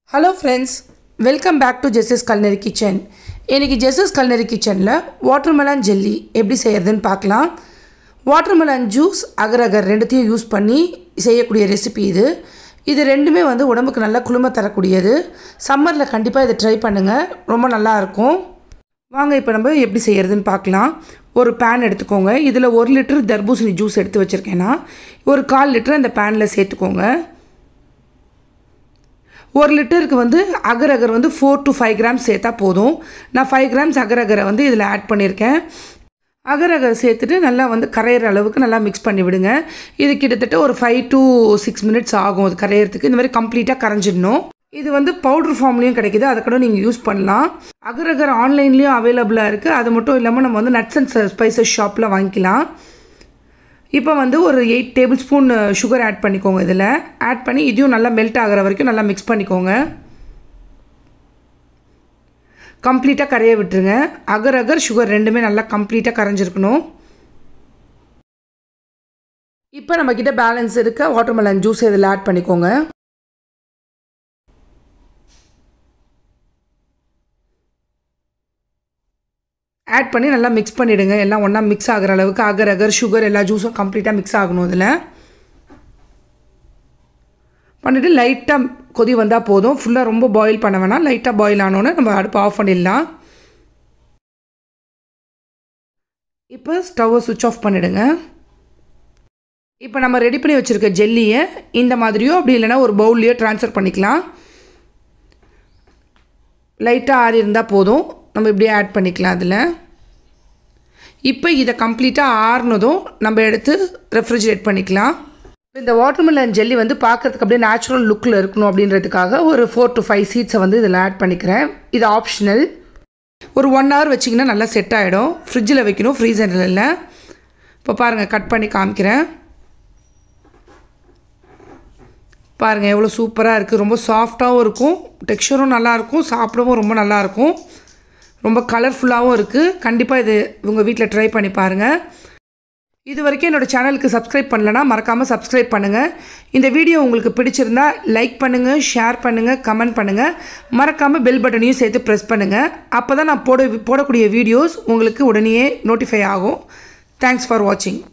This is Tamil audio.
hello friends welcome back to Jess's culinary kitchen இன்றைக்கி ஜெஸ்ஸஸ் கல்னரி கிச்சனில் வாட்டர்மெலன் ஜெல்லி எப்படி செய்கிறதுன்னு பார்க்கலாம் வாட்டர்மெலன் ஜூஸ் அகர் அகர் ரெண்டுத்தையும் யூஸ் பண்ணி செய்யக்கூடிய ரெசிபி இது இது ரெண்டுமே வந்து உடம்புக்கு நல்லா குளுமை தரக்கூடியது சம்மரில் கண்டிப்பாக இதை ட்ரை பண்ணுங்கள் ரொம்ப நல்லா இருக்கும் வாங்க இப்போ நம்ம எப்படி செய்கிறதுன்னு பார்க்கலாம் ஒரு பேன் எடுத்துக்கோங்க இதில் ஒரு லிட்டர் தர்பூசணி ஜூஸ் எடுத்து வச்சுருக்கேன்னா ஒரு கால் லிட்டர் அந்த பேனில் சேர்த்துக்கோங்க ஒரு லிட்டருக்கு வந்து அகர் அகர் வந்து ஃபோர் டு ஃபைவ் கிராம்ஸ் சேர்த்தா போதும் நான் ஃபைவ் கிராம்ஸ் அகர் அகரை வந்து இதில் ஆட் பண்ணியிருக்கேன் அகர் அகர் சேர்த்துட்டு நல்லா வந்து கரையிற அளவுக்கு நல்லா மிக்ஸ் பண்ணி விடுங்க இது கிட்டத்தட்ட ஒரு ஃபைவ் டு சிக்ஸ் மினிட்ஸ் ஆகும் அது கரையிறதுக்கு இந்த மாதிரி கம்ப்ளீட்டாக கரைஞ்சிடணும் இது வந்து பவுட்ரு ஃபார்ம்லேயும் கிடைக்கிது அதை கூட நீங்கள் யூஸ் பண்ணலாம் அகர் அகர் ஆன்லைன்லேயும் அவைலபிளாக இருக்குது அது மட்டும் இல்லாமல் நம்ம வந்து நட்ஸ் அண்ட் ஸ்பைசஸ் ஷாப்பில் வாங்கிக்கலாம் இப்போ வந்து ஒரு eight tablespoon sugar add பண்ணிக்கோங்க இதில் ஆட் பண்ணி இதையும் நல்லா மெல்ட் ஆகிற வரைக்கும் நல்லா மிக்ஸ் பண்ணிக்கோங்க கம்ப்ளீட்டாக கரைய விட்டுருங்க அகர் அகர் சுகர் ரெண்டுமே நல்லா கம்ப்ளீட்டாக கரைஞ்சிருக்கணும் இப்போ நம்மக்கிட்ட பேலன்ஸ் இருக்க வாட்டர்மெலன் ஜூஸ் இதில் ஆட் பண்ணிக்கோங்க ஆட் பண்ணி நல்லா மிக்ஸ் பண்ணிவிடுங்க எல்லாம் ஒன்றா மிக்ஸ் ஆகிற அளவுக்கு அகர் அகர் சுகர் எல்லா ஜூஸும் கம்ப்ளீட்டாக மிக்ஸ் ஆகணும் இதில் பண்ணிவிட்டு லைட்டாக கொதி வந்தால் போதும் ஃபுல்லாக ரொம்ப பாயில் பண்ண வேணாம் லைட்டாக பாயில் ஆனோன்னே நம்ம அடுப்பு ஆஃப் பண்ணிடலாம் இப்போ ஸ்டவ்வை சுவிட்ச் ஆஃப் பண்ணிவிடுங்க இப்போ நம்ம ரெடி பண்ணி வச்சுருக்க ஜெல்லியை இந்த மாதிரியோ அப்படி இல்லைனா ஒரு பவுல்லையோ ட்ரான்ஸ்ஃபர் பண்ணிக்கலாம் லைட்டாக ஆறி இருந்தால் போதும் நம்ம இப்படியே ஆட் பண்ணிக்கலாம் அதில் இப்போ இதை கம்ப்ளீட்டாக ஆறுனதும் நம்ம எடுத்து ரெஃப்ரிஜரேட் பண்ணிக்கலாம் இந்த வாட்டர்மெலன் ஜெல்லி வந்து பார்க்குறதுக்கு அப்படியே நேச்சுரல் லுக்கில் இருக்கணும் அப்படின்றதுக்காக ஒரு ஃபோர் டு ஃபைவ் சீட்ஸை வந்து இதில் ஆட் பண்ணிக்கிறேன் இது ஆப்ஷனல் ஒரு ஒன் ஹவர் வச்சிங்கன்னா நல்லா செட் ஆகிடும் ஃப்ரிட்ஜில் வைக்கணும் ஃப்ரீசரில் இல்லை இப்போ பாருங்கள் கட் பண்ணி காமிக்கிறேன் பாருங்கள் எவ்வளோ சூப்பராக இருக்குது ரொம்ப சாஃப்டாகவும் இருக்கும் டெக்ஸ்சரும் நல்லாயிருக்கும் சாப்பிடவும் ரொம்ப நல்லாயிருக்கும் ரொம்ப கலர்ஃபுல்லாகவும் இருக்குது கண்டிப்பாக இது உங்கள் வீட்டில் ட்ரை பண்ணி பாருங்கள் இது வரைக்கும் என்னோடய சேனலுக்கு சப்ஸ்கிரைப் பண்ணலன்னா மறக்காமல் சப்ஸ்கிரைப் பண்ணுங்கள் இந்த வீடியோ உங்களுக்கு பிடிச்சிருந்தா லைக் பண்ணுங்கள் ஷேர் பண்ணுங்கள் கமெண்ட் பண்ணுங்கள் மறக்காமல் பெல் பட்டனையும் சேர்த்து ப்ரெஸ் பண்ணுங்கள் அப்போ தான் நான் போட போடக்கூடிய வீடியோஸ் உங்களுக்கு உடனே நோட்டிஃபை ஆகும் தேங்க்ஸ் ஃபார் வாட்சிங்